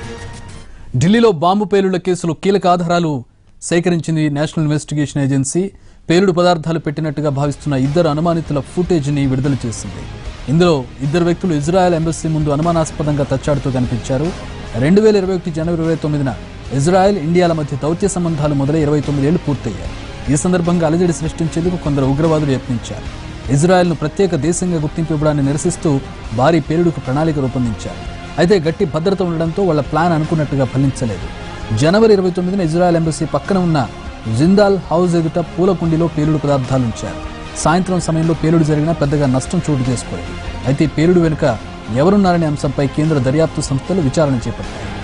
ఢిల్లీలో బాంబు పేలుళ్ల కేసులో కీలక ఆధారాలు సేకరించింది నేషనల్ ఇన్వెస్టిగేషన్ ఏజెన్సీ పేలుడు పదార్థాలు పెట్టినట్టుగా భావిస్తున్న ఇద్దరు అనుమానితుల ఫుటేజ్ని విడుదల చేసింది ఇందులో ఇద్దరు వ్యక్తులు ఇజ్రాయెల్ ఎంబసీ ముందు అనుమానాస్పదంగా తచ్చాడుతూ కనిపించారు రెండు వేల ఇరవై ఒకటి జనవరి ఇరవై తొమ్మిదిన ఇజ్రాయెల్ ఇండియాల మధ్య దౌత్య సంబంధాలు మొదలై ఇరవై తొమ్మిది ఏళ్లు పూర్తయ్యాయి ఈ సందర్భంగా అలజడి సృష్టించేందుకు కొందరు ఉగ్రవాదులు యత్నించారు ఇజ్రాయెల్ను ప్రత్యేక దేశంగా గుర్తింపు ఇవ్వడాన్ని నిరసిస్తూ భారీ పేలుడుకు ప్రణాళిక రూపొందించారు అయితే గట్టి భద్రత ఉండడంతో వాళ్ళ ప్లాన్ అనుకున్నట్టుగా ఫలించలేదు జనవరి ఇరవై తొమ్మిదిన ఇజ్రాయెల్ ఎంబసీ పక్కన ఉన్న జిందాల్ హౌస్ ఎదుట పూల కుండీలో పేలుడు పదార్థాలు ఉంచారు సాయంత్రం సమయంలో పేలుడు జరిగినా పెద్దగా నష్టం చోటు చేసుకోలేదు అయితే ఈ పేలుడు వెనుక ఎవరున్నారనే అంశంపై కేంద్ర దర్యాప్తు సంస్థలు విచారణ చేపట్టాయి